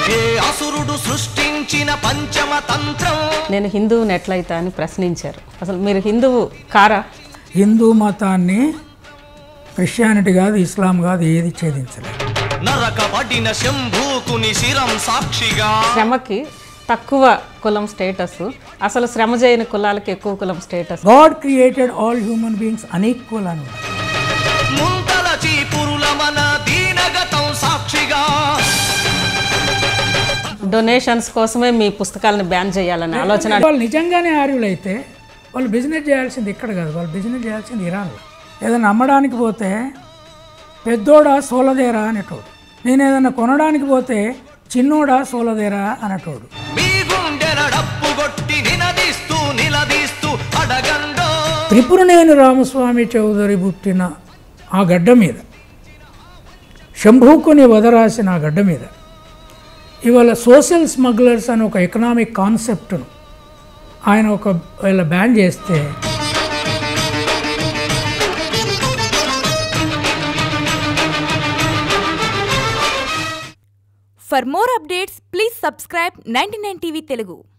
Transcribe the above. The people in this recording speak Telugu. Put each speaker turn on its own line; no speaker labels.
ఏ అసురుడు సృష్టించిన పంచమ తంత్రం
నేను హిందువుని ఎట్లయితా అని ప్రశ్నించారు అసలు మీరు హిందువు కారా
హిందూ మతాన్ని క్రిస్టియానిటీ కాదు ఇస్లాం కాదు ఏది ఛేదించలేదు
నరకబడిన శంభూకుని శిరం సాక్షిగా
శ్రమకి తక్కువ కులం స్టేటస్ అసలు శ్రమ చేయని కులాలకి ఎక్కువ కులం status
god created all human beings unequal అని ఉంది.
ముంతల చీపురుల మన దీనగతం సాక్షిగా
డొనేషన్స్ కోసమే మీ పుస్తకాలను బ్యాన్ చేయాలనే ఆలోచన
వాళ్ళు నిజంగానే ఆర్యులైతే వాళ్ళు బిజినెస్ చేయాల్సింది ఇక్కడ కాదు వాళ్ళు బిజినెస్ చేయాల్సింది ఇరాన్లో ఏదైనా అమ్మడానికి పోతే పెద్దోడా సోలదేరా అనేటోడు నేను ఏదైనా కొనడానికి పోతే చిన్నోడా సోలదేరా అనేటోడు
మీ గుండెల డప్పు కొట్టి నినదిస్తూ నిలదీస్తూ అడగండో
త్రిపురనేని రామస్వామి చౌదరి పుట్టిన ఆ గడ్డ మీద శంభూకుని వదరాసిన ఆ గడ్డ మీద ఇవాళ సోషల్ స్మగ్లర్స్ అని ఒక ఎకనామిక్ కాన్సెప్ట్ను ఆయన ఒక వీళ్ళ బ్యాన్ చేస్తే
For more updates, please subscribe 99 TV Telugu.